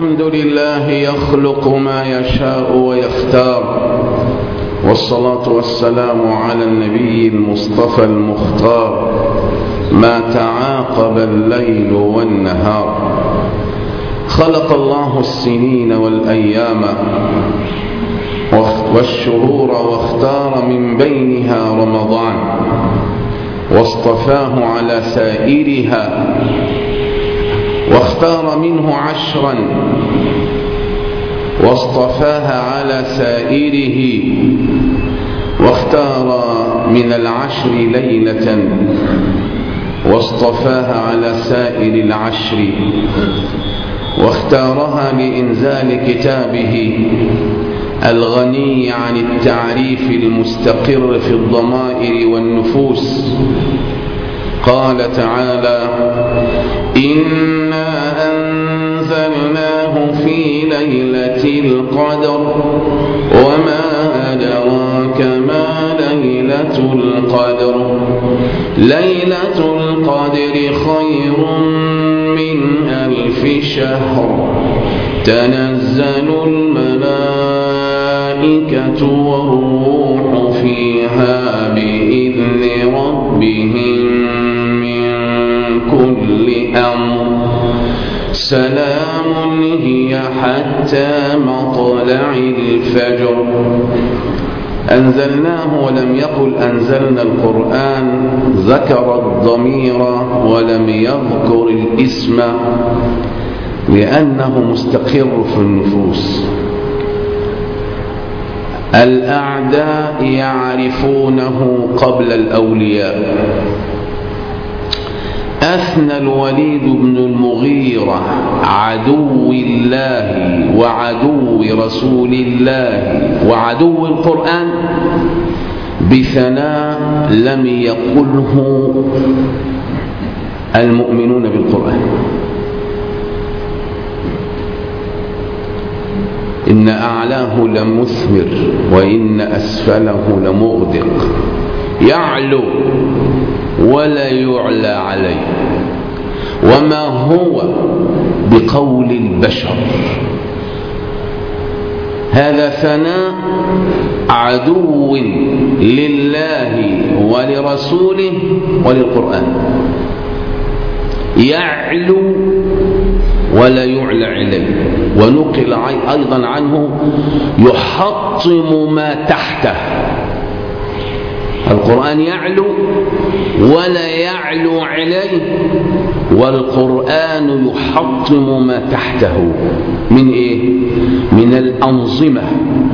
الحمد لله يخلق ما يشاء ويختار والصلاة والسلام على النبي المصطفى المختار ما تعاقب الليل والنهار خلق الله السنين والأيام والشهور واختار من بينها رمضان واصطفاه على سائرها واختار منه عشرا واصطفاها على سائره واختار من العشر ليلة واصطفاها على سائر العشر واختارها لإنزال كتابه الغني عن التعريف المستقر في الضمائر والنفوس قال تعالى إنا أنزلناه في ليلة القدر وما أدراك ما ليلة القدر ليلة القدر خير من ألف شهر تنزل الملائكة والروح فيها بإذن ربهم من كل أمر سلام هي حتى مطلع الفجر أنزلناه ولم يقل أنزلنا القرآن ذكر الضمير ولم يذكر الاسم لأنه مستقر في النفوس الأعداء يعرفونه قبل الأولياء أثنى الوليد بن المغيرة عدو الله وعدو رسول الله وعدو القرآن بثناء لم يقله المؤمنون بالقرآن إن أعلاه لمثمر وإن أسفله لمغدق يعلو ولا يعلى عليه وما هو بقول البشر هذا ثناء عدو لله ولرسوله وللقرآن يعلو ولا يعلى عليه ونقل أيضا عنه يحطم ما تحته القرآن يعلو ولا يعلو عليه والقرآن يحطم ما تحته من إيه؟ من الأنظمة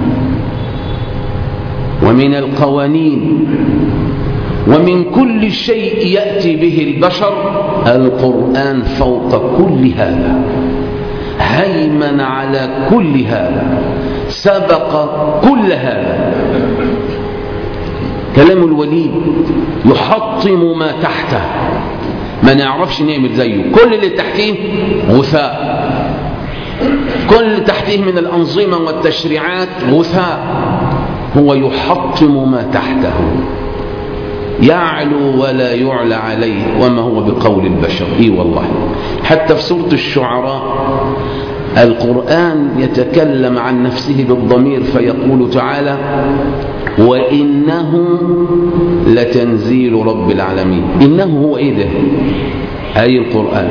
ومن القوانين ومن كل شيء يأتي به البشر القرآن فوق كل هذا هيمن على كل هذا سبق كل هذا كلام الوليد يحطم ما تحته ما نعرفش نعمل زيه كل اللي تحتيه غثاء كل اللي تحتيه من الأنظمة والتشريعات غثاء هو يحطم ما تحته يعلو ولا يعلى عليه وما هو بقول البشر اي والله حتى في سورة الشعراء القرآن يتكلم عن نفسه بالضمير فيقول تعالى وإنه لتنزيل رب العالمين إنه هو إيه ده أي القرآن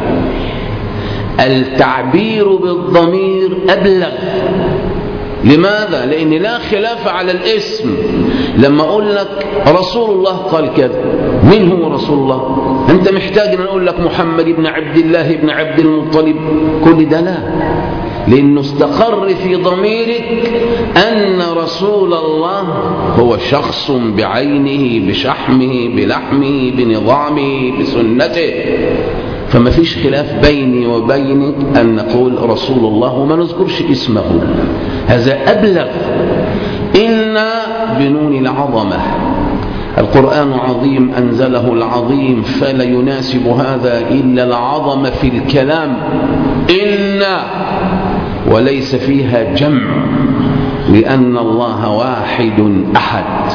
التعبير بالضمير أبلغ لماذا؟ لأن لا خلاف على الاسم لما أقول لك رسول الله قال كذا من هو رسول الله؟ أنت محتاج أن أقول لك محمد بن عبد الله بن عبد المطلب كل ده لا لأنه استقر في ضميرك أن رسول الله هو شخص بعينه بشحمه بلحمه بنظامه بسنته فما فيش خلاف بيني وبينك أن نقول رسول الله وما نذكرش اسمه هذا أبلغ إن بنون العظمة القرآن عظيم أنزله العظيم فلا يناسب هذا إلا العظمة في الكلام إن وليس فيها جمع لأن الله واحد أحد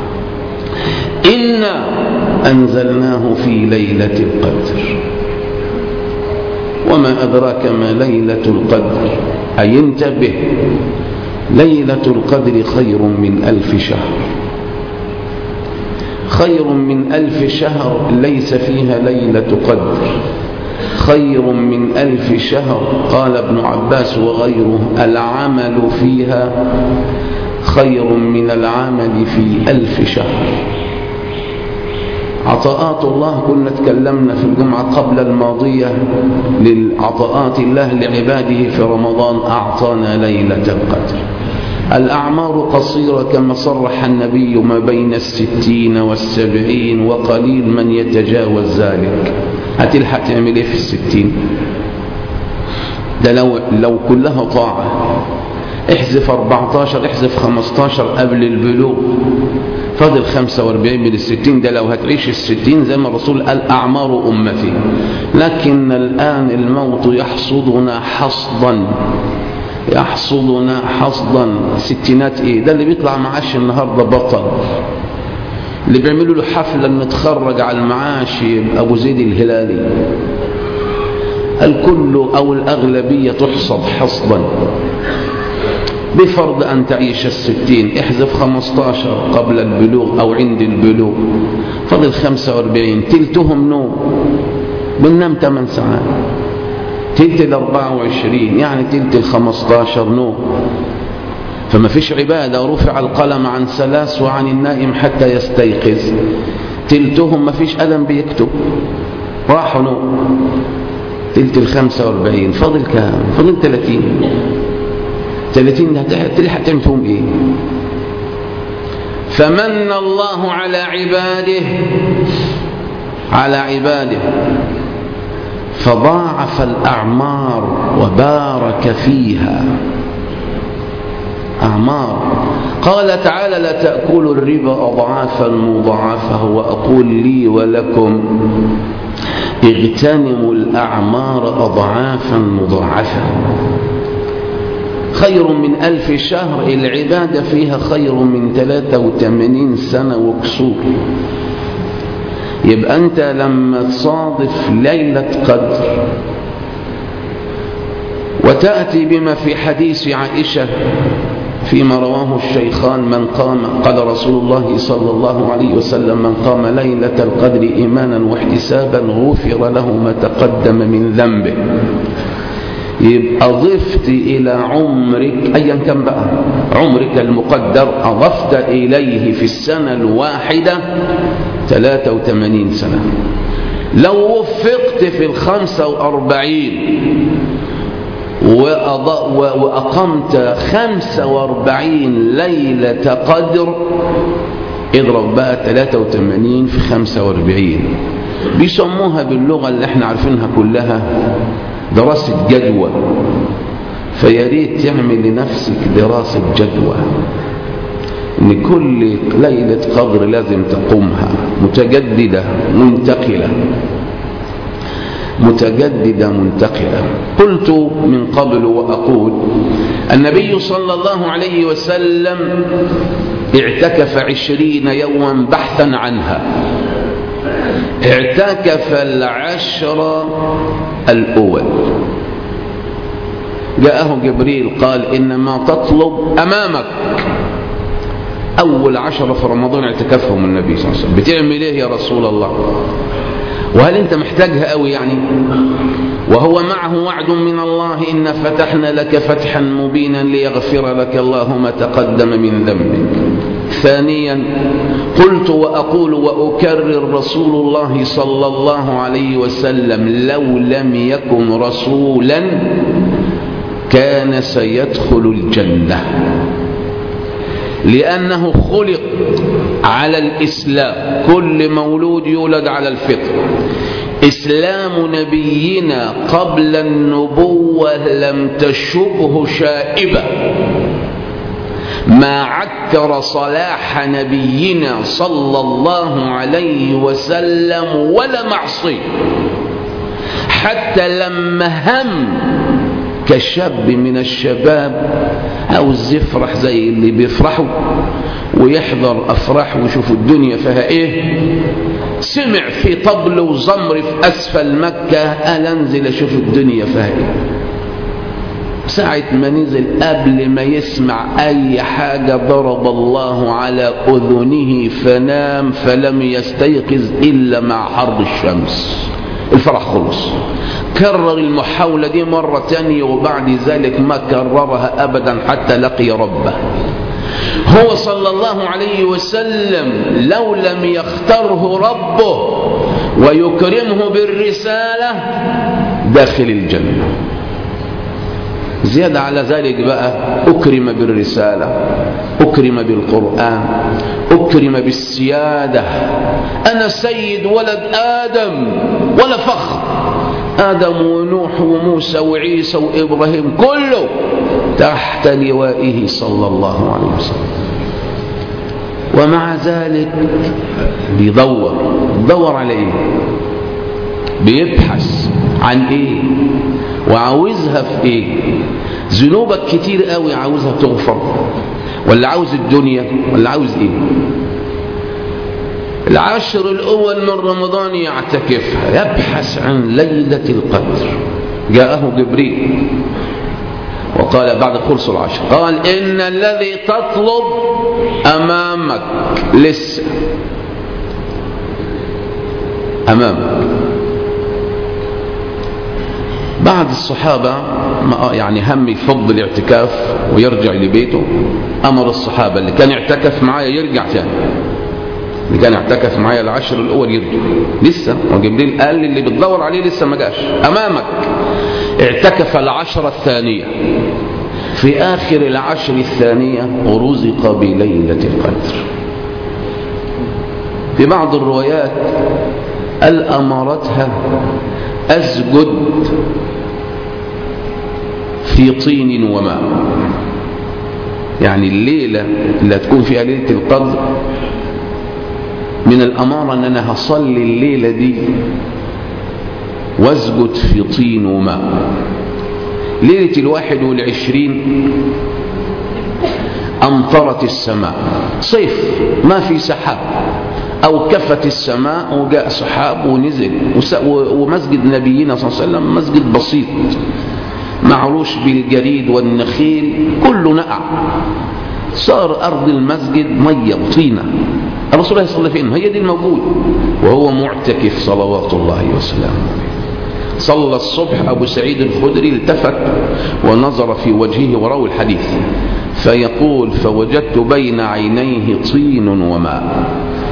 إنا أنزلناه في ليلة القدر وما أدراك ما ليلة القدر أي انتبه ليلة القدر خير من ألف شهر خير من ألف شهر ليس فيها ليلة قدر خير من ألف شهر قال ابن عباس وغيره العمل فيها خير من العمل في ألف شهر عطاءات الله كنا تكلمنا في الجمعة قبل الماضية للعطاءات الله لعباده في رمضان أعطانا ليلة القدر الأعمار قصيرة كما صرح النبي ما بين الستين والسبعين وقليل من يتجاوز ذلك هتلحق تعمل ايه في الستين ده لو, لو كلها طاعة احذف 14 احذف 15 قبل البلوغ فاضل 45 من الستين ده لو هتعيش الستين زي ما الرسول قال أعمار أمتي لكن الآن الموت يحصدنا حصدا يحصدنا حصدا ستينات ايه ده اللي بيطلع معاش النهارده بطل اللي بيعملوا له حفلة نتخرج على المعاش يبقى أبو زيد الهلالي الكل أو الأغلبية تحصد حصدا بفرض أن تعيش الستين احذف خمستاشر قبل البلوغ أو عند البلوغ فضل خمسة واربعين تلتهم نوم بننام ثمان ساعات تلت الأربعة وعشرين يعني تلت الخمستاشر نوم فما فيش عبادة رفع القلم عن ثلاث وعن النائم حتى يستيقظ تلتهم ما فيش ألم بيكتب راحوا نوم تلت الخمسة واربعين فضل كام فضل ثلاثين ثلاثين تلحق تعمل فيهم ايه فمن الله على عباده على عباده فضاعف الأعمار وبارك فيها أعمار قال تعالى لا تأكلوا الربا أضعافا مضاعفة وأقول لي ولكم اغتنموا الأعمار أضعافا مضاعفة خير من ألف شهر العبادة فيها خير من 83 سنة وكسور يبقى أنت لما تصادف ليلة قدر وتأتي بما في حديث عائشة فيما رواه الشيخان من قام قال رسول الله صلى الله عليه وسلم من قام ليلة القدر إيمانا واحتسابا غفر له ما تقدم من ذنبه يبقى ضفت إلى عمرك أيا كان بقى عمرك المقدر أضفت إليه في السنة الواحدة 83 سنة لو وفقت في الخمسة وأربعين وأقمت خمسة وأربعين ليلة قدر اضرب بقى 83 في 45 بيسموها باللغة اللي احنا عارفينها كلها دراسة جدوى فياريت تعمل لنفسك دراسة جدوى ان كل ليلة قدر لازم تقومها متجددة منتقلة متجددة منتقلة قلت من قبل وأقول النبي صلى الله عليه وسلم اعتكف عشرين يوما بحثا عنها اعتكف العشر الأول جاءه جبريل قال إنما تطلب أمامك أول عشرة في رمضان اعتكفهم النبي صلى الله عليه وسلم بتعمل إيه يا رسول الله وهل أنت محتاجها قوي يعني وهو معه وعد من الله إن فتحنا لك فتحا مبينا ليغفر لك الله ما تقدم من ذنبك ثانيا قلت وأقول وأكرر رسول الله صلى الله عليه وسلم لو لم يكن رسولا كان سيدخل الجنة لأنه خلق على الإسلام كل مولود يولد على الفطر إسلام نبينا قبل النبوة لم تشبه شائبة ما عكر صلاح نبينا صلى الله عليه وسلم ولا معصي حتى لما هم كشاب من الشباب عاوز يفرح زي اللي بيفرحوا ويحضر أفراح ويشوف الدنيا فيها إيه سمع في طبل وزمر في أسفل مكة قال أنزل أشوف الدنيا فيها إيه ساعة ما نزل قبل ما يسمع أي حاجة ضرب الله على أذنه فنام فلم يستيقظ إلا مع حر الشمس الفرح خلص كرر المحاولة دي مرة تانية وبعد ذلك ما كررها أبدا حتى لقي ربه هو صلى الله عليه وسلم لو لم يختره ربه ويكرمه بالرسالة داخل الجنة زيادة على ذلك بقى أكرم بالرسالة أكرم بالقرآن أكرم بالسيادة أنا سيد ولد آدم ولا فخر آدم ونوح وموسى وعيسى وإبراهيم كله تحت لوائه صلى الله عليه وسلم ومع ذلك بيدور بيدور على ايه بيبحث عن ايه وعاوزها في ايه ذنوبك كتير قوي عاوزها تغفر ولا عاوز الدنيا ولا عاوز ايه العشر الاول من رمضان يعتكفها يبحث عن ليلة القدر جاءه جبريل وقال بعد خلص العشر قال إن الذي تطلب أمامك لسه أمامك بعد الصحابة يعني هم يفض الاعتكاف ويرجع لبيته أمر الصحابة اللي كان يعتكف معايا يرجع تاني اللي كان اعتكف معايا العشر الأول يرجع لسه وجبريل قال لي اللي بتدور عليه لسه ما جاش أمامك اعتكف العشرة الثانية في آخر العشر الثانية رزق بليلة القدر في بعض الروايات قال أمرتها أسجد في طين وماء يعني الليلة اللي هتكون فيها ليلة القدر من الأمارة أن أنا هصلي الليلة دي واسجد في طين وماء ليلة الواحد والعشرين أمطرت السماء صيف ما في سحاب أو كفت السماء وجاء سحاب ونزل ومسجد نبينا صلى الله عليه وسلم مسجد بسيط معروش بالجريد والنخيل كله نقع صار أرض المسجد مية وطينة الرسول يصلي فين هي دي الموجود وهو معتكف صلوات الله وسلامه صلى الصبح أبو سعيد الخدري التفت ونظر في وجهه وروى الحديث فيقول فوجدت بين عينيه طين وماء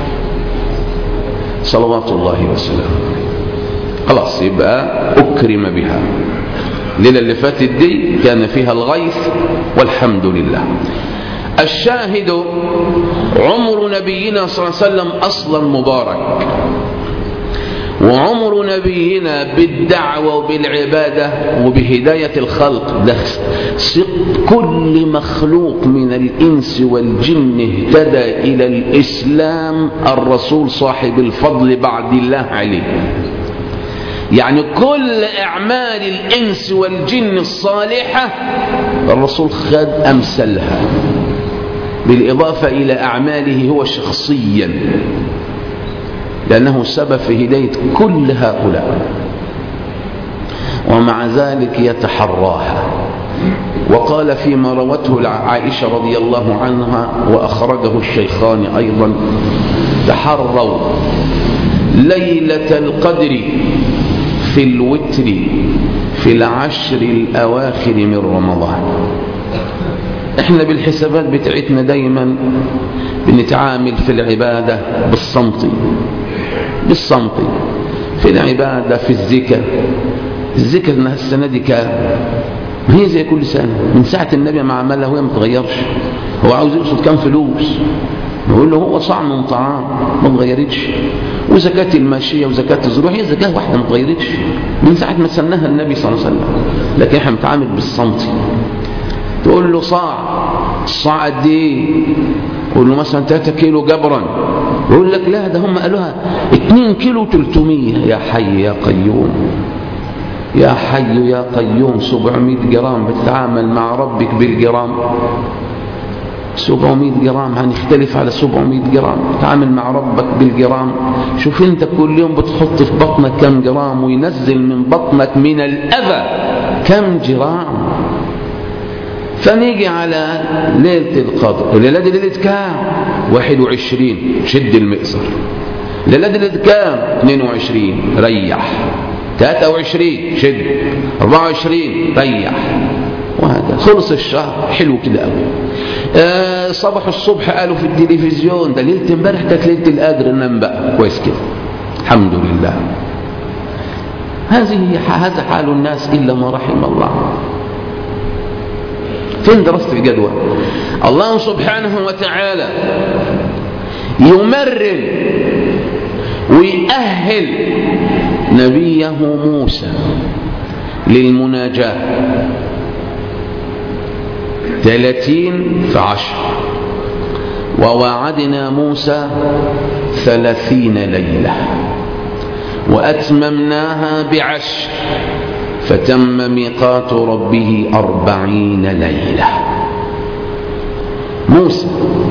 صلوات الله وسلامه خلاص يبقى أكرم بها الليلة اللي فاتت دي كان فيها الغيث والحمد لله الشاهد عمر نبينا صلى الله عليه وسلم أصلا مبارك وعمر نبينا بالدعوة وبالعبادة وبهداية الخلق ده كل مخلوق من الإنس والجن اهتدى إلى الإسلام الرسول صاحب الفضل بعد الله عليه يعني كل أعمال الإنس والجن الصالحة الرسول خد أمثلها بالإضافة إلى أعماله هو شخصيا لأنه سبب في هداية كل هؤلاء ومع ذلك يتحراها وقال فيما روته عائشة رضي الله عنها وأخرجه الشيخان أيضا تحروا ليلة القدر في الوتر في العشر الأواخر من رمضان احنا بالحسابات بتاعتنا دايما بنتعامل في العبادة بالصمت بالصمت في العبادة في الذكر الذكر انها السنة دي كام ما هي زي كل سنة من ساعة النبي ما عملها وهي ما تغيرش هو عاوز يقصد كام فلوس بقول له هو صاع من طعام ما اتغيرتش وزكاة الماشية وزكاة الزروع هي زكاة واحدة ما اتغيرتش من ساعة ما سنها النبي صلى الله عليه وسلم لكن احنا بنتعامل بالصمت تقول له صاع الصاع قد ايه قول له مثلا 3 كيلو جبرا يقول لك لا ده هم قالوها 2 كيلو 300 يا حي يا قيوم يا حي يا قيوم 700 جرام بتتعامل مع ربك بالجرام 700 جرام هنختلف على 700 جرام تعامل مع ربك بالجرام شوف انت كل يوم بتحط في بطنك كم جرام وينزل من بطنك من الأذى كم جرام فنيجي على ليلة القدر الليلة دي ليلة كام 21 شد المئزر الليلة دي ليلة كام 22 ريح 23 شد 24 ريح وهذا خلص الشهر حلو كده قوي آه صباح الصبح قالوا في التلفزيون ده ليله امبارح كانت ليله القدر نام بقى كويس كده الحمد لله هذه هذا حال الناس الا ما رحم الله فين دراسه الجدوى الله سبحانه وتعالى يمرن ويأهل نبيه موسى للمناجاة ثلاثين في عشر ووعدنا موسى ثلاثين ليلة وأتممناها بعشر فتم ميقات ربه أربعين ليلة موسى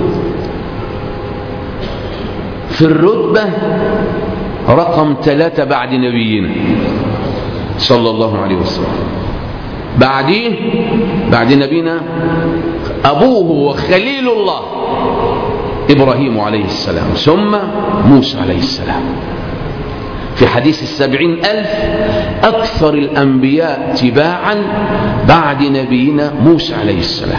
في الرتبة رقم ثلاثة بعد نبينا صلى الله عليه وسلم بعدين بعد نبينا أبوه وخليل الله إبراهيم عليه السلام ثم موسى عليه السلام في حديث السبعين ألف أكثر الأنبياء تباعا بعد نبينا موسى عليه السلام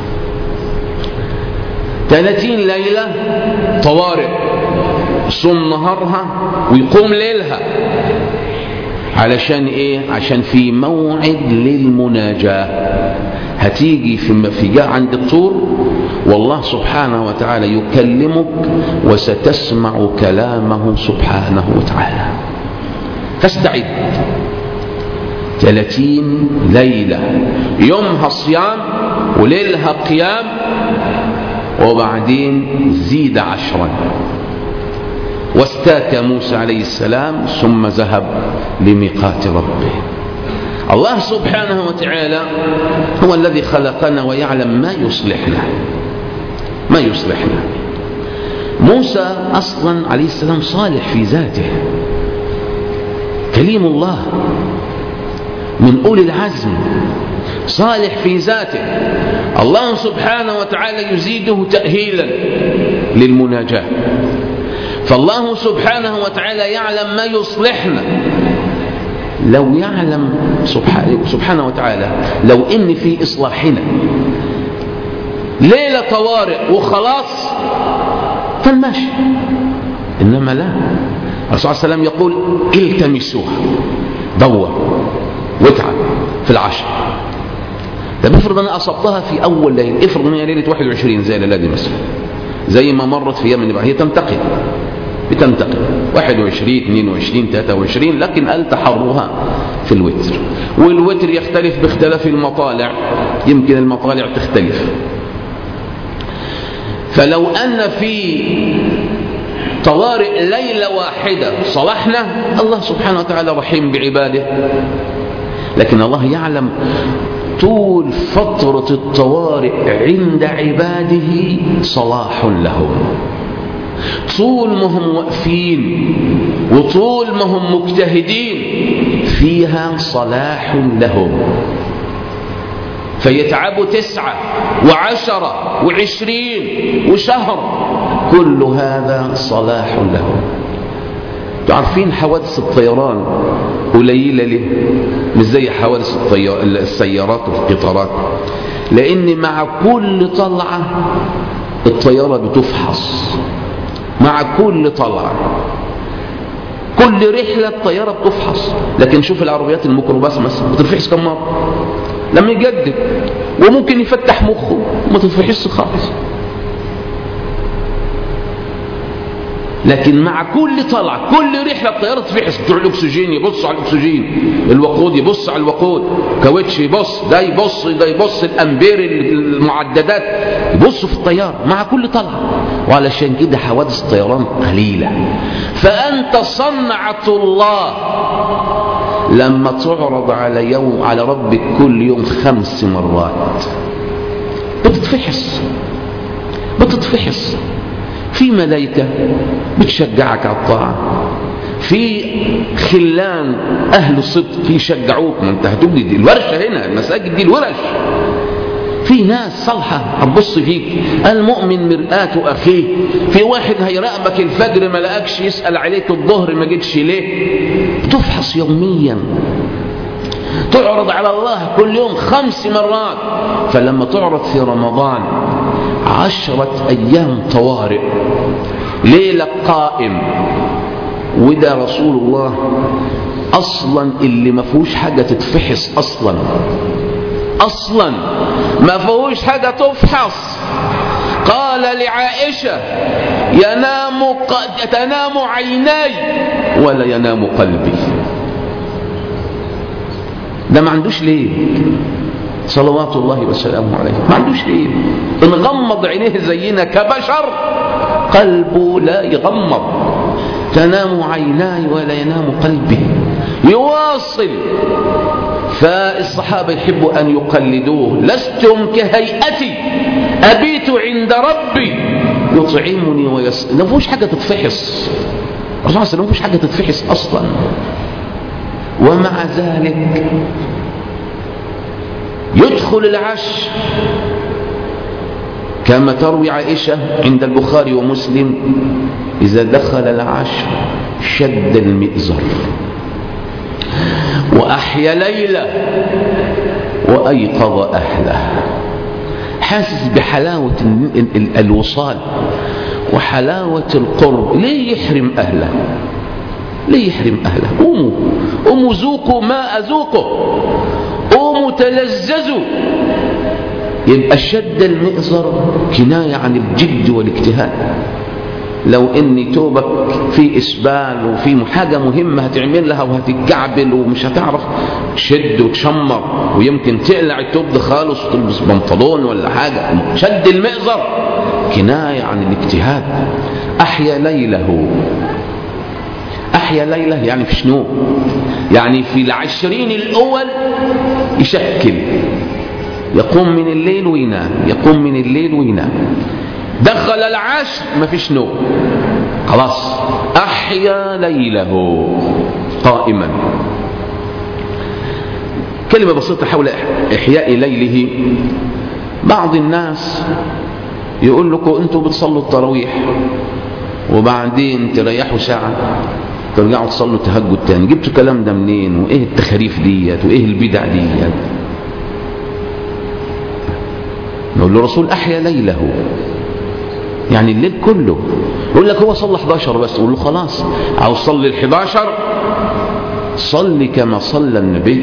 ثلاثين ليلة طوارئ صوم نهارها ويقوم ليلها علشان ايه عشان في موعد للمناجاة هتيجي في في جاء عند الطور والله سبحانه وتعالى يكلمك وستسمع كلامه سبحانه وتعالى فاستعد ثلاثين ليلة يومها صيام وليلها قيام وبعدين زيد عشرا واستاك موسى عليه السلام ثم ذهب لميقات ربه الله سبحانه وتعالى هو الذي خلقنا ويعلم ما يصلحنا ما يصلحنا موسى أصلا عليه السلام صالح في ذاته كليم الله من أولي العزم صالح في ذاته الله سبحانه وتعالى يزيده تأهيلا للمناجاة فالله سبحانه وتعالى يعلم ما يصلحنا لو يعلم سبحانه وتعالى لو ان في اصلاحنا ليله طوارئ وخلاص فالماشي انما لا الرسول صلى الله عليه وسلم يقول التمسوها دور واتعب في العشر طب افرض انا اصبتها في اول ليله افرض ان هي ليله 21 زي الليله دي مثلا زي ما مرت في يوم هي تنتقل بتنتقل 21 22 23 لكن قال تحرها في الوتر والوتر يختلف باختلاف المطالع يمكن المطالع تختلف فلو أن في طوارئ ليلة واحدة صلحنا الله سبحانه وتعالى رحيم بعباده لكن الله يعلم طول فترة الطوارئ عند عباده صلاح لهم طول ما هم واقفين وطول ما هم مجتهدين فيها صلاح لهم فيتعبوا تسعة وعشرة وعشرين وشهر كل هذا صلاح لهم تعرفين حوادث الطيران قليلة ليه مش زي حوادث السيارات والقطارات لأن مع كل طلعة الطيارة بتفحص مع كل طلعة كل رحلة الطيارة بتفحص لكن شوف العربيات الميكروباص مثلا بترفحص كم مرة لما يجدد وممكن يفتح مخه وما تتفحصش خالص لكن مع كل طلعة كل رحلة الطيارة تفحص بتوع الأكسجين يبص على الأكسجين الوقود يبص على الوقود كاوتش يبص ده يبص ده يبص الأمبير المعددات يبصوا في الطيارة مع كل طلعة وعلشان كده حوادث الطيران قليلة فأنت صنعة الله لما تعرض على يوم على ربك كل يوم خمس مرات بتتفحص بتتفحص في ملائكة بتشجعك على الطاعة في خلان أهل صدق يشجعوك ما انت هتبدي دي الورشة هنا المساجد دي الورش في ناس صالحة هتبص فيك المؤمن مرآة أخيه في واحد هيراقبك الفجر ما لقاكش يسأل عليك الظهر ما جيتش ليه بتفحص يوميا تعرض على الله كل يوم خمس مرات فلما تعرض في رمضان عشرة أيام طوارئ ليلة قائم وده رسول الله أصلا اللي ما فيهوش حاجة تتفحص أصلا أصلا ما فيهوش حاجة تفحص قال لعائشة ينام ق... تنام عيناي ولا ينام قلبي ده ما عندوش ليه صلوات الله وسلامه عليه ما عندوش ليه ان غمض عينيه زينا كبشر قلبه لا يغمض تنام عيناي ولا ينام قلبي يواصل فالصحابة يحبوا أن يقلدوه لستم كهيئتي أبيت عند ربي يطعمني ويسقي ما فيهوش حاجة تتفحص الرسول صلى الله عليه وسلم حاجة تتفحص أصلا ومع ذلك يدخل العش كما تروي عائشة عند البخاري ومسلم إذا دخل العشر شد المئزر وأحيا ليلة وأيقظ أهله حاسس بحلاوة الوصال وحلاوة القرب ليه يحرم أهله ليه يحرم أهله قوموا قوموا ذوقوا ما أذوقه قوموا تلذذوا يبقى شد المئزر كناية عن الجد والاجتهاد لو ان توبك في اسبال وفي حاجة مهمة هتعملها وهتتكعبل ومش هتعرف شد وتشمر ويمكن تقلع التوب ده خالص وتلبس بنطلون ولا حاجة شد المئزر كناية عن الاجتهاد احيا ليله احيا ليله يعني في شنو يعني في العشرين الاول يشكل يقوم من الليل وينام يقوم من الليل وينام دخل العشر ما فيش نوم خلاص أحيا ليله قائما كلمة بسيطة حول إحياء ليله بعض الناس يقول لكم أنتوا بتصلوا التراويح وبعدين تريحوا ساعة ترجعوا تصلوا تهجد تاني جبتوا الكلام ده منين وإيه التخاريف ديت وإيه البدع ديت نقول له الرسول أحيا ليله يعني الليل كله يقول لك هو صلى 11 بس يقول له خلاص عاوز صلي ال 11 صلي كما صلى النبي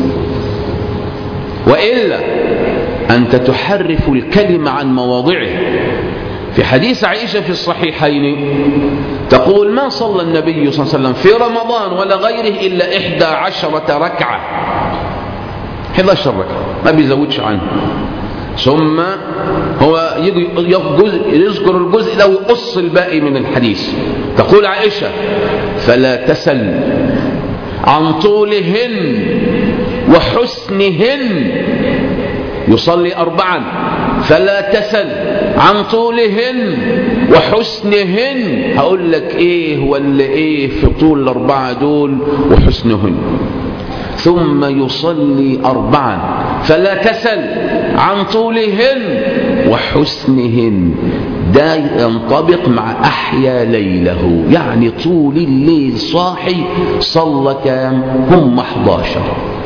وإلا أنت تحرف الكلمة عن مواضعه في حديث عائشة في الصحيحين تقول ما صلى النبي صلى الله عليه وسلم في رمضان ولا غيره إلا إحدى عشرة ركعة 11 ركعة ما بيزودش عنه ثم هو يذكر الجزء ده ويقص الباقي من الحديث تقول عائشة فلا تسل عن طولهن وحسنهن يصلي أربعا فلا تسل عن طولهن وحسنهن هقول لك ايه ولا ايه في طول الأربعة دول وحسنهن ثم يصلي أربعا فلا تسل عن طولهن وحسنهن ده ينطبق مع أحيا ليله يعني طول الليل صاحي صلى كام هم 11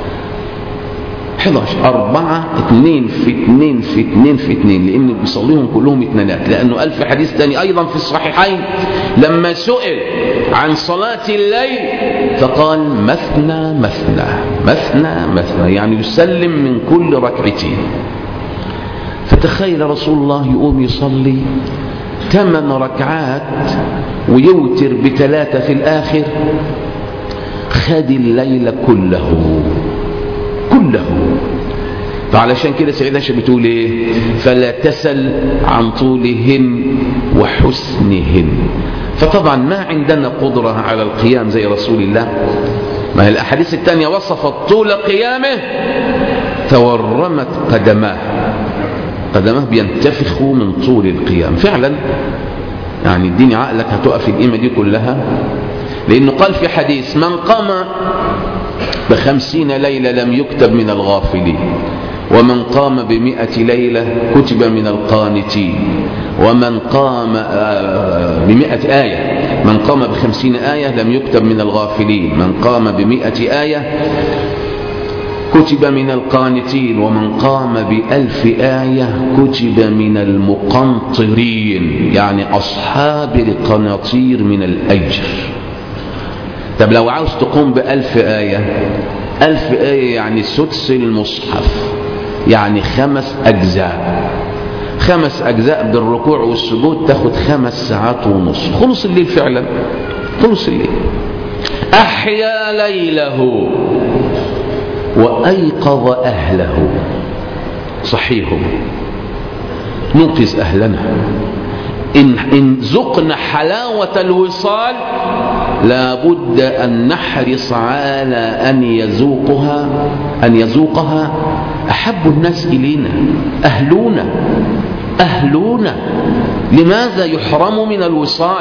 11 أربعة اثنين في اثنين في اثنين في اثنين لأن بيصليهم كلهم اثنينات لأنه قال في حديث ثاني أيضا في الصحيحين لما سئل عن صلاة الليل فقال مثنى مثنى مثنى مثنى يعني يسلم من كل ركعتين فتخيل رسول الله يقوم يصلي ثمان ركعات ويوتر بثلاثة في الآخر خد الليل كله كله فعلشان كده سيدنا عائشة بتقول ايه فلا تسل عن طولهن وحسنهن فطبعا ما عندنا قدرة على القيام زي رسول الله ما هي الأحاديث الثانية وصفت طول قيامه تورمت قدماه قدماه بينتفخوا من طول القيام فعلا يعني اديني عقلك هتقف القيمة دي كلها لأنه قال في حديث من قام بخمسين ليلة لم يكتب من الغافلين ومن قام بمئة ليلة كتب من القانتين ومن قام بمئة آية من قام بخمسين آية لم يكتب من الغافلين من قام بمئة آية كتب من القانتين ومن قام بألف آية كتب من المقنطرين يعني أصحاب القناطير من الأجر طب لو عاوز تقوم بألف آية ألف آية يعني سدس المصحف يعني خمس أجزاء خمس أجزاء بالركوع والسجود تاخد خمس ساعات ونص خلص الليل فعلا خلص الليل أحيا ليله وأيقظ أهله صحيح ننقذ أهلنا إن, إن ذقنا حلاوة الوصال لابد أن نحرص على أن يذوقها أن يذوقها أحب الناس إلينا أهلونا أهلونا لماذا يحرم من الوصال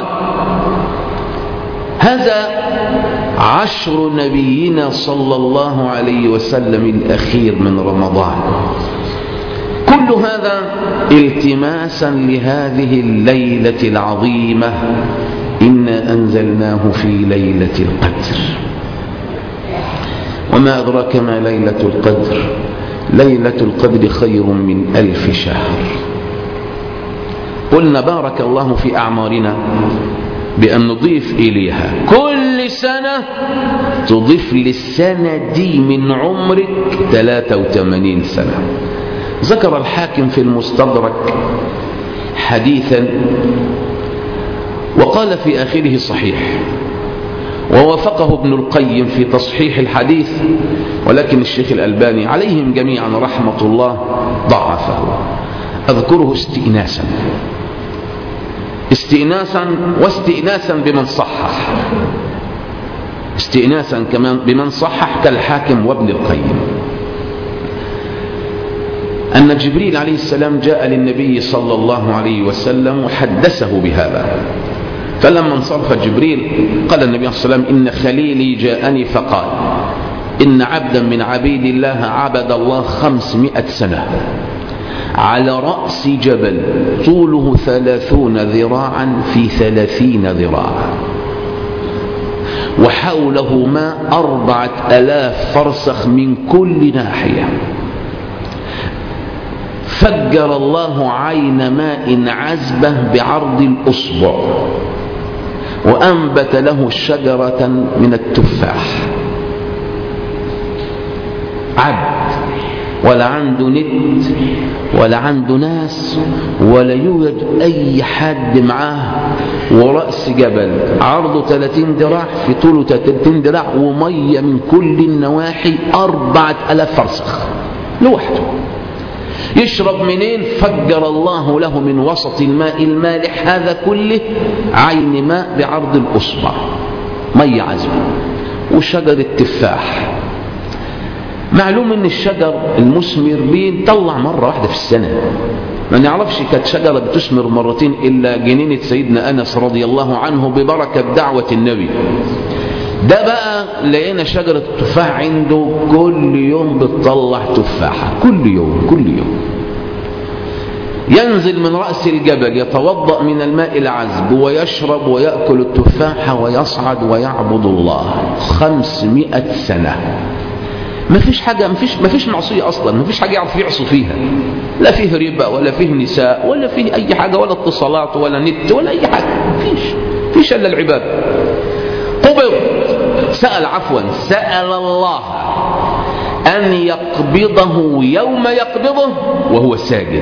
هذا عشر نبينا صلى الله عليه وسلم الأخير من رمضان كل هذا التماسا لهذه الليلة العظيمة إنا أنزلناه في ليلة القدر وما أدراك ما ليلة القدر ليلة القدر خير من ألف شهر قلنا بارك الله في أعمارنا بأن نضيف إليها كل سنة تضيف للسنة دي من عمرك 83 سنة ذكر الحاكم في المستدرك حديثا وقال في آخره صحيح ووافقه ابن القيم في تصحيح الحديث ولكن الشيخ الألباني عليهم جميعا رحمة الله ضعفه أذكره استئناسا استئناسا واستئناسا بمن صحح استئناسا كمان بمن صحح كالحاكم وابن القيم أن جبريل عليه السلام جاء للنبي صلى الله عليه وسلم وحدثه بهذا فلما انصرف جبريل قال النبي صلى الله عليه وسلم إن خليلي جاءني فقال إن عبدا من عبيد الله عبد الله خمسمائة سنة على رأس جبل طوله ثلاثون ذراعا في ثلاثين ذراعا وحوله ماء أربعة ألاف فرسخ من كل ناحية فجر الله عين ماء عذبة بعرض الأصبع وأنبت له شجرة من التفاح عبد ولا عنده نت ولا عنده ناس ولا يوجد أي حد معاه ورأس جبل عرضه 30 ذراع في طوله 30 ذراع ومية من كل النواحي أربعة ألاف فرسخ لوحده يشرب منين فجر الله له من وسط الماء المالح هذا كله عين ماء بعرض الأصبع مية عذبة وشجر التفاح معلوم ان الشجر المثمر بيطلع مرة واحدة في السنة ما نعرفش كانت شجرة بتثمر مرتين إلا جنينة سيدنا أنس رضي الله عنه ببركة دعوة النبي ده بقى لقينا شجرة التفاح عنده كل يوم بتطلع تفاحة كل يوم كل يوم ينزل من رأس الجبل يتوضأ من الماء العذب ويشرب ويأكل التفاحة ويصعد ويعبد الله خمسمائة سنة ما فيش حاجة ما فيش, ما فيش معصية أصلا ما فيش حاجة يعرف يعصي فيها لا فيه ربا ولا فيه نساء ولا فيه أي حاجة ولا اتصالات ولا نت ولا أي حاجة ما فيش فيش إلا العبادة قبض سأل عفوا سأل الله أن يقبضه يوم يقبضه وهو ساجد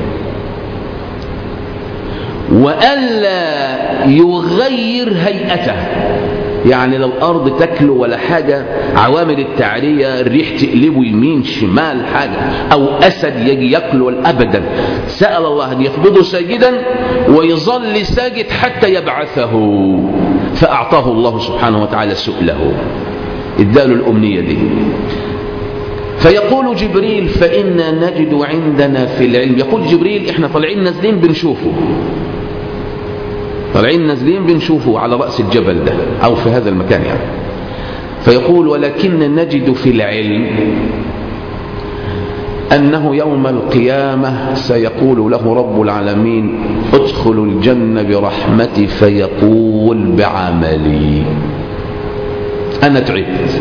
وألا يغير هيئته يعني لو الأرض تاكله ولا حاجة عوامل التعرية الريح تقلبه يمين شمال حاجة أو أسد يجي ياكله أبدا سأل الله أن يقبضه ساجدا ويظل ساجد حتى يبعثه فأعطاه الله سبحانه وتعالى سؤله اداله الأمنية دي فيقول جبريل فإنا نجد عندنا في العلم يقول جبريل احنا طالعين نازلين بنشوفه طالعين نازلين بنشوفه على رأس الجبل ده أو في هذا المكان يعني فيقول ولكن نجد في العلم أنه يوم القيامة سيقول له رب العالمين ادخلوا الجنة برحمتي فيقول بعملي أنا تعبت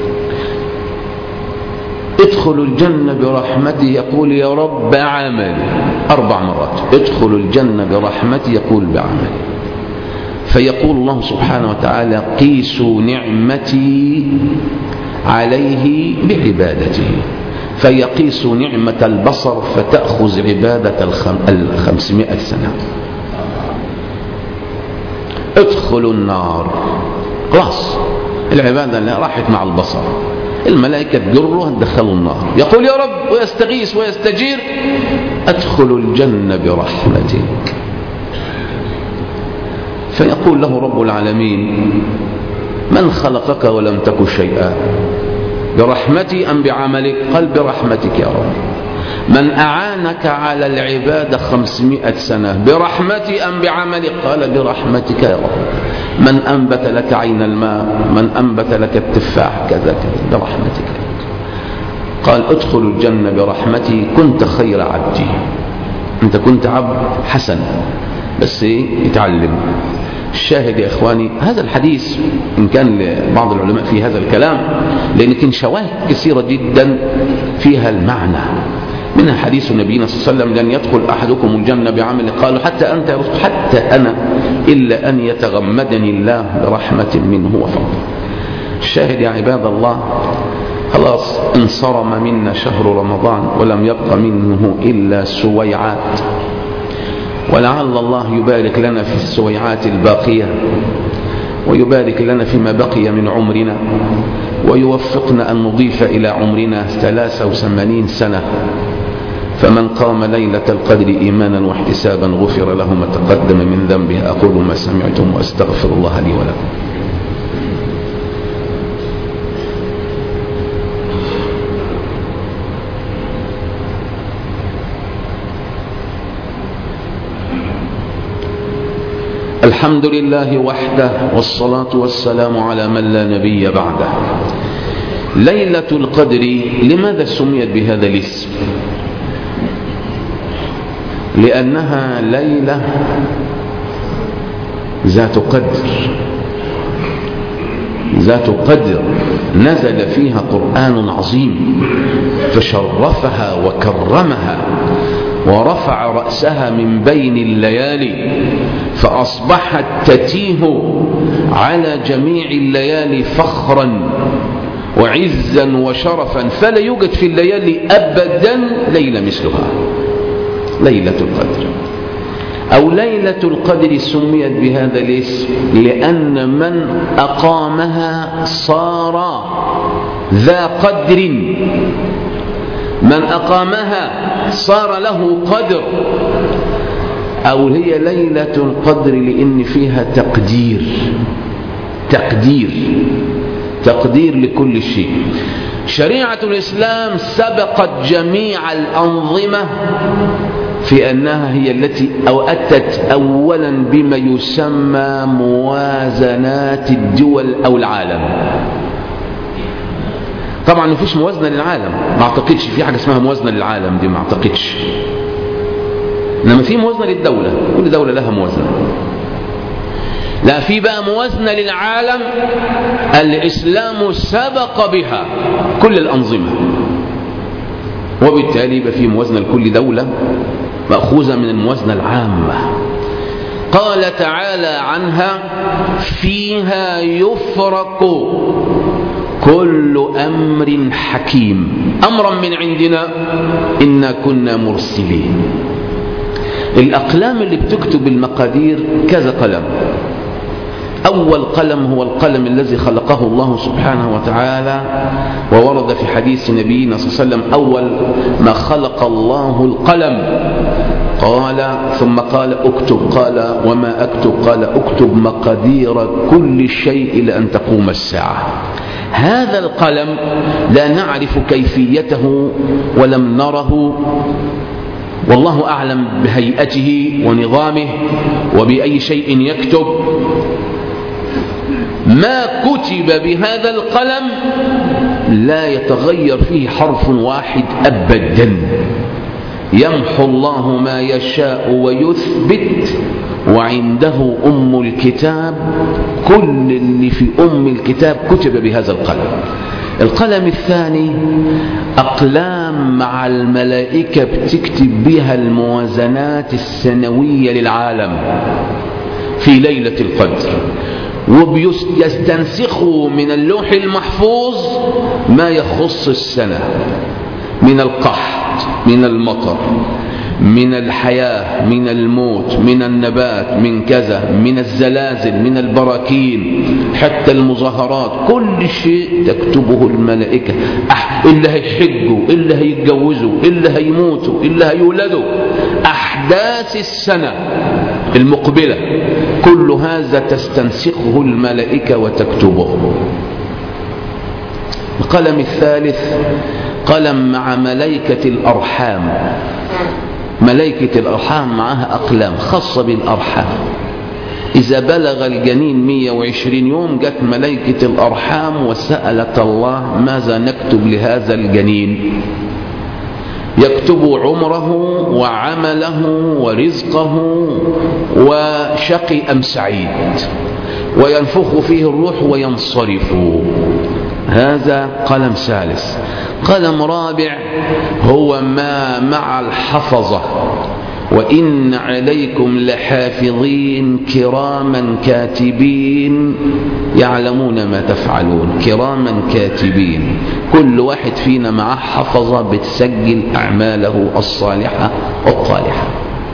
ادخلوا الجنة برحمتي يقول يا رب عملي أربع مرات ادخلوا الجنة برحمتي يقول بعملي فيقول الله سبحانه وتعالى قيسوا نعمتي عليه بعبادته فيقيس نعمة البصر فتأخذ عبادة الخمسمائة سنة ادخلوا النار خلاص العبادة اللي راحت مع البصر الملائكة تجره تدخلوا النار يقول يا رب ويستغيث ويستجير أدخل الجنة برحمتك فيقول له رب العالمين من خلقك ولم تك شيئا برحمتي أم بعملك قال برحمتك يا رب من أعانك على العبادة خمسمائة سنة برحمتي أم بعملك قال برحمتك يا رب من أنبت لك عين الماء من أنبت لك التفاح كذا كذا برحمتك قال ادخل الجنة برحمتي كنت خير عبدي أنت كنت عبد حسن بس ايه يتعلم الشاهد يا إخواني هذا الحديث إن كان لبعض العلماء في هذا الكلام لأن كان شواهد كثيرة جدا فيها المعنى منها حديث نبينا صلى الله عليه وسلم لن يدخل أحدكم الجنة بعمل قالوا حتى أنت يا رسول حتى أنا إلا أن يتغمدني الله برحمة منه وفضل الشاهد يا عباد الله خلاص انصرم منا شهر رمضان ولم يبق منه إلا سويعات ولعل الله يبارك لنا في السويعات الباقية ويبارك لنا فيما بقي من عمرنا ويوفقنا أن نضيف إلى عمرنا 83 سنة فمن قام ليلة القدر إيمانا واحتسابا غفر له ما تقدم من ذنبه أقول ما سمعتم وأستغفر الله لي ولكم الحمد لله وحده والصلاة والسلام على من لا نبي بعده ليلة القدر لماذا سميت بهذا الاسم لأنها ليلة ذات قدر ذات قدر نزل فيها قرآن عظيم فشرفها وكرمها ورفع رأسها من بين الليالي فأصبحت تتيه على جميع الليالي فخرا وعزا وشرفا فلا يوجد في الليالي أبدا ليلة مثلها ليلة القدر أو ليلة القدر سميت بهذا الاسم لأن من أقامها صار ذا قدر من أقامها صار له قدر أو هي ليلة القدر لأن فيها تقدير تقدير تقدير لكل شيء شريعة الإسلام سبقت جميع الأنظمة في أنها هي التي أو أتت أولا بما يسمى موازنات الدول أو العالم طبعا ما فيش موازنة للعالم ما اعتقدش في حاجة اسمها موازنة للعالم دي ما اعتقدش انما في موازنة للدولة كل دولة لها موازنة لا في بقى موازنة للعالم الإسلام سبق بها كل الأنظمة وبالتالي يبقى في موازنة لكل دولة مأخوذة من الموازنة العامة قال تعالى عنها فيها يفرق كل أمر حكيم أمرا من عندنا إنا كنا مرسلين الأقلام اللي بتكتب المقادير كذا قلم أول قلم هو القلم الذي خلقه الله سبحانه وتعالى وورد في حديث نبينا صلى الله عليه وسلم أول ما خلق الله القلم قال ثم قال اكتب قال وما أكتب قال اكتب مقادير كل شيء إلى أن تقوم الساعة هذا القلم لا نعرف كيفيته ولم نره والله أعلم بهيئته ونظامه وبأي شيء يكتب ما كتب بهذا القلم لا يتغير فيه حرف واحد أبدا يمحو الله ما يشاء ويثبت وعنده أم الكتاب كل اللي في أم الكتاب كتب بهذا القلم القلم الثاني أقلام مع الملائكة بتكتب بها الموازنات السنوية للعالم في ليلة القدر وبيستنسخوا من اللوح المحفوظ ما يخص السنة من القحط من المطر من الحياة من الموت من النبات من كذا من الزلازل من البراكين حتى المظاهرات كل شيء تكتبه الملائكة أح... اللي هيحجوا اللي هيتجوزوا اللي هيموتوا اللي هيولدوا أحداث السنة المقبلة كل هذا تستنسخه الملائكة وتكتبه القلم الثالث قلم مع ملائكة الأرحام ملائكة الأرحام معها أقلام خاصة بالأرحام إذا بلغ الجنين 120 يوم جت ملائكة الأرحام وسألت الله ماذا نكتب لهذا الجنين يكتب عمره وعمله ورزقه وشقي أم سعيد وينفخ فيه الروح وينصرف هذا قلم ثالث قلم رابع هو ما مع الحفظة وإن عليكم لحافظين كراما كاتبين يعلمون ما تفعلون كراما كاتبين كل واحد فينا معه حفظة بتسجل أعماله الصالحة الطالحة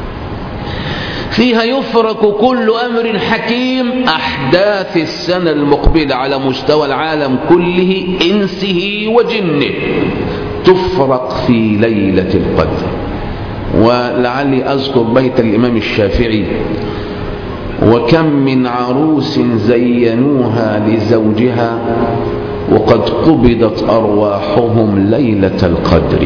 فيها يفرق كل أمر حكيم أحداث السنة المقبلة على مستوى العالم كله إنسه وجنه تفرق في ليلة القدر ولعلي أذكر بيت الإمام الشافعي وكم من عروس زينوها لزوجها وقد قبضت أرواحهم ليلة القدر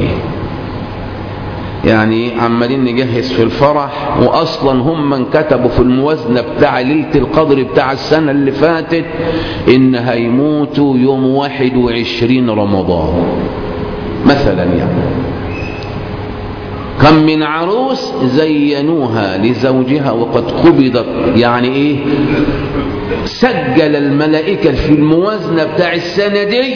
يعني عمالين نجهز في الفرح واصلا هم من كتبوا في الموازنه بتاع ليله القدر بتاع السنه اللي فاتت ان هيموتوا يوم 21 رمضان مثلا يعني كم من عروس زينوها لزوجها وقد قبضت يعني ايه سجل الملائكه في الموازنه بتاع السنه دي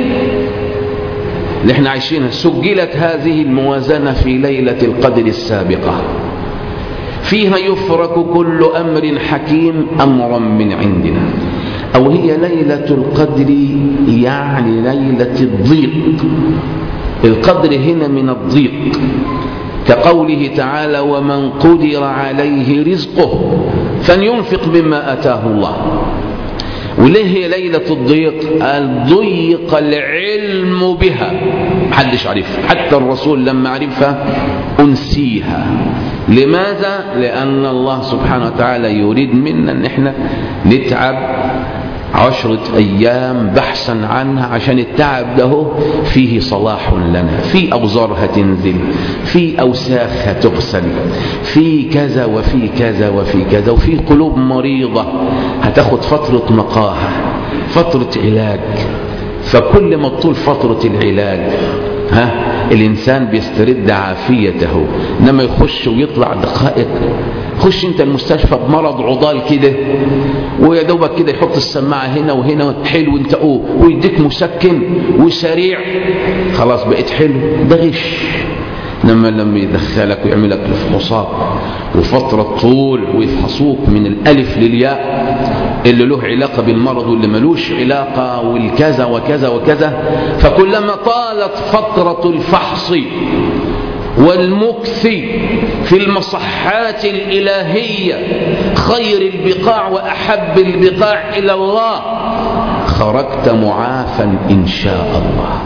اللي احنا عايشينها سجلت هذه الموازنة في ليلة القدر السابقة فيها يفرق كل أمر حكيم أمرا من عندنا أو هي ليلة القدر يعني ليلة الضيق القدر هنا من الضيق كقوله تعالى ومن قدر عليه رزقه فلينفق مما أتاه الله وليه هي ليلة الضيق قال ضيق العلم بها محدش عرفها حتى الرسول لما عرفها أنسيها لماذا؟ لأن الله سبحانه وتعالى يريد منا أن احنا نتعب عشرة أيام بحثا عنها عشان التعب ده فيه صلاح لنا في أوزار هتنزل في أوساخ هتغسل في كذا وفي كذا وفي كذا وفي قلوب مريضة هتاخد فترة نقاهة فترة علاج فكل ما تطول فترة العلاج ها الإنسان بيسترد عافيته إنما يخش ويطلع دقائق خش انت المستشفى بمرض عضال كده ويا دوبك كده يحط السماعة هنا وهنا حلو انت اوه ويديك مسكن وسريع خلاص بقيت حلو ده غش لما لما يدخلك ويعملك الفحوصات وفترة طول ويفحصوك من الألف للياء اللي له علاقة بالمرض واللي ملوش علاقة والكذا وكذا وكذا فكلما طالت فترة الفحص والمكث في المصحات الإلهية خير البقاع وأحب البقاع إلى الله خرجت معافا إن شاء الله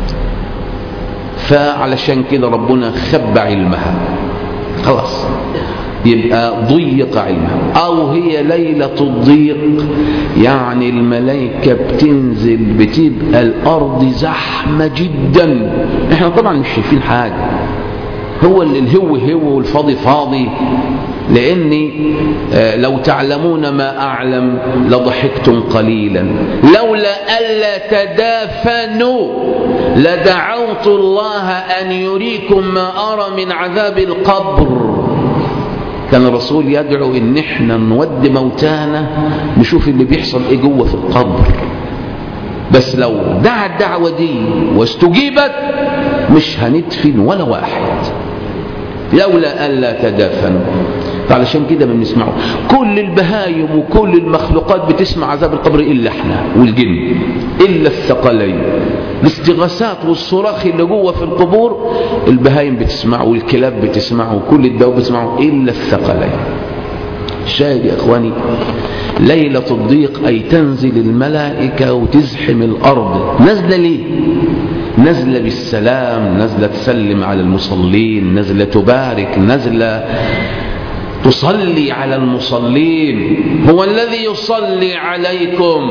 فعلشان كده ربنا خب علمها خلاص يبقى ضيق علمها أو هي ليلة الضيق يعني الملائكة بتنزل بتبقى الأرض زحمة جدا احنا طبعا مش شايفين حاجة هو اللي الهو هو والفاضي فاضي لاني لو تعلمون ما اعلم لضحكتم قليلا لولا الا تدافنوا لدعوت الله ان يريكم ما ارى من عذاب القبر كان الرسول يدعو ان احنا نود موتانا نشوف اللي بيحصل ايه جوه في القبر بس لو دعا الدعوه دي واستجيبت مش هندفن ولا واحد لولا الا تدافنوا فعلشان كده ما بنسمعه كل البهايم وكل المخلوقات بتسمع عذاب القبر الا احنا والجن الا الثقلين الاستغاثات والصراخ اللي جوه في القبور البهايم بتسمعه والكلاب بتسمعه وكل الدواب بتسمعه الا الثقلين الشاهد يا اخواني ليلة الضيق أي تنزل الملائكة وتزحم الأرض نزل ليه نزل بالسلام نزل تسلم على المصلين نزل تبارك نزل تصلي على المصلين هو الذي يصلي عليكم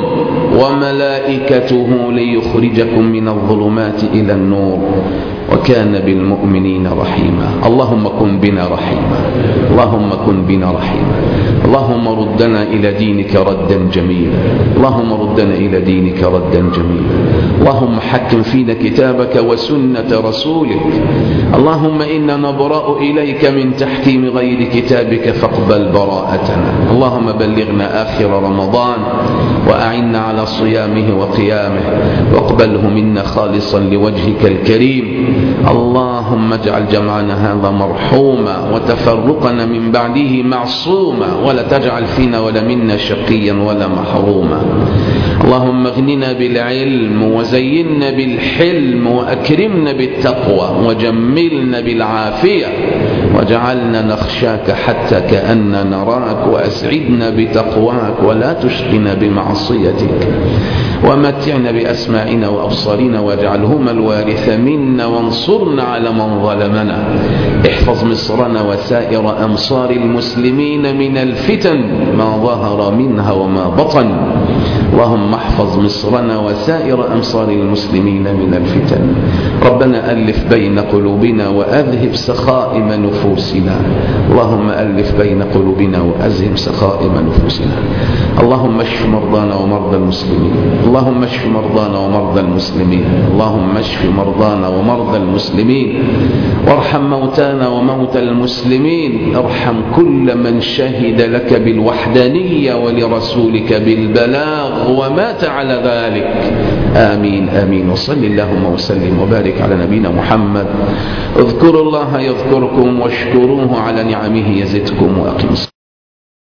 وملائكته ليخرجكم من الظلمات إلى النور وكان بالمؤمنين رحيما اللهم كن بنا رحيما اللهم كن بنا رحيما اللهم ردنا إلى دينك ردا جميلا اللهم ردنا إلى دينك ردا جميلا اللهم حكم فينا كتابك وسنة رسولك اللهم إنا نبرأ إليك من تحكيم غير كتابك فاقبل براءتنا اللهم بلغنا آخر رمضان وأعنا على صيامه وقيامه واقبله منا خالصا لوجهك الكريم اللهم اجعل جمعنا هذا مرحوما وتفرقنا من بعده معصوما ولا تجعل فينا ولا منا شقيا ولا محروما اللهم اغننا بالعلم وزينا بالحلم وأكرمنا بالتقوى وجملنا بالعافية واجعلنا نخشاك حتى كأننا نراك وأسعدنا بتقواك ولا تشقنا بمعصيتك ومتعنا بأسماعنا وأبصارنا واجعلهما الوارث منا وانصرنا على من ظلمنا احفظ مصرنا وسائر أمصار المسلمين من الفتن ما ظهر منها وما بطن اللهم احفظ مصرنا وسائر أمصار المسلمين من الفتن ربنا ألف بين قلوبنا وأذهب سخائم نفوسنا اللهم ألف بين قلوبنا وأذهب سخائم نفوسنا اللهم اشف مرضانا ومرضى المسلمين اللهم اشف مرضانا ومرضى المسلمين اللهم اشف مرضانا ومرضى المسلمين وارحم موتانا وموتى المسلمين ارحم كل من شهد لك بالوحدانية ولرسولك بالبلاغ ومات على ذلك آمين آمين وصل اللهم وسلم وبارك على نبينا محمد اذكروا الله يذكركم واشكروه على نعمه يزدكم وأقم الصلاة